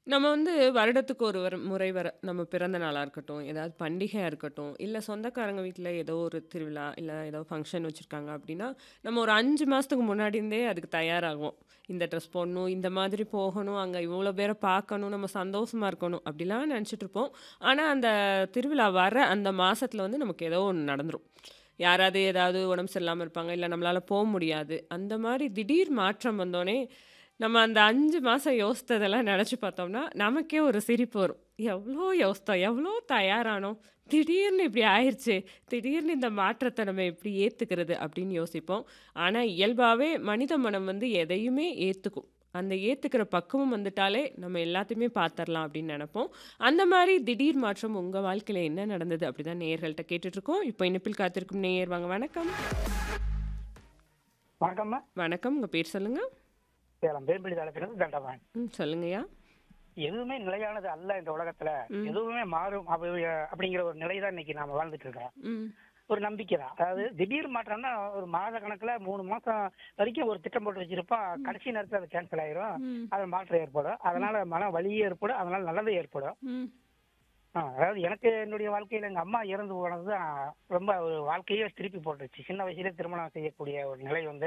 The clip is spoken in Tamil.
நம்ம வந்து வருடத்துக்கு ஒரு வர முறை வர நம்ம பிறந்த நாளா இருக்கட்டும், ஏதாவது பண்டிகையா இருக்கட்டும், இல்ல சொந்தக்காரங்க வீட்ல ஏதோ ஒரு திருவிழா, இல்ல ஏதோ ஃபங்ஷன் வச்சிருக்காங்க அப்டின்னா, நம்ம ஒரு 5 மாசத்துக்கு முன்னாடி இருந்தே அதுக்கு தயாராகுவோம். இந்த ட்ரெஸ் போடணும், இந்த மாதிரி போகணும், அங்க இவ்ளோ பேர பார்க்கணும், நம்ம சந்தோஷமா இருக்கணும் அப்டிலாம் நெனச்சிட்டு இருப்போம். ஆனா, அந்த திருவிழா வர அந்த மாசத்துல வந்து நமக்கு ஏதோ ஒண்ணு நடந்துரும். யாராவது ஏதாவது உடம்பு சரியில்லாம இருப்பாங்க, இல்ல நம்மளால போ முடியாது. அந்த மாரி திடீர் மாற்றம் வந்தோனே, நம்ம அந்த 5 மாசம் யோசித்ததெல்லாம் நெனச்சு பார்த்தோம்னா, நமக்கே ஒரு சிரிப்பு வரும். எவ்ளோ யோசித்தோம், எவ்ளோ தயாரானோம். திடீர்னு இப்டி ஆயிருச்சே! திடீர்னு இந்த மாற்றத்த நம்ம எப்டி ஏத்துக்கிறது அப்டின்னு யோசிப்போம். ஆனா, இயல்பாவே மனித மனம் வந்து எதையுமே ஏத்துக்கும். அந்த ஏத்துக்கிற பக்குவம் வந்துட்டாலே, நம்ம எல்லாத்தையுமே பார்த்துரலாம் அப்டின்னு நெனப்போம். அந்த மாரி திடீர் மாற்றம் உங்க வாழ்க்கையில என்ன நடந்தது? அப்டிதான் நேயர்கள்ட்ட கேட்டுட்டுருக்கோம். இப்போ இணைப்பில் காத்திருக்கும் நேயர் வாங்க வணக்கம். வணக்கம்மா. வணக்கம். உங்க பேர் சொல்லுங்க? சேலம் வேம்படி தளத்திலிருந்து தண்டவான். ம். சொல்லுங்கய்யா. எதுவுமே நிலையானது அல்ல இந்த உலகத்துல. ம். எதுவுமே மாறும் அப்ப அப்படிங்கிற ஒரு நிலை தான் இன்னைக்கு நாம வாழ்ந்துட்டு இருக்கோம். ம். ஒரு நம்பிக்கை தான். அதாவது திடீர் மாற்றம்னா ஒரு மாத கணக்குல 3 மாசம் வரைக்கும் ஒரு திட்டம் போட்டு வச்சிருப்போம். ம். கடைசி நேரத்துல அது கேன்சல் ஆயிரும். ம். அது மாற்றம் ஏற்படும். ம். அதனால மன வலியும் ஏற்படும். அதனால நல்லதும் ஏற்படும். ம். ஆ, அதாவது எனக்கு என்னுடைய வாழ்க்கையில எங்க அம்மா இறந்து போனது தான் ரொம்ப ஒரு வாழ்க்கையே திருப்பி போட்டுருச்சு. சின்ன வயசுலயே திருமணம் செய்யக்கூடிய ஒரு நிலை வந்து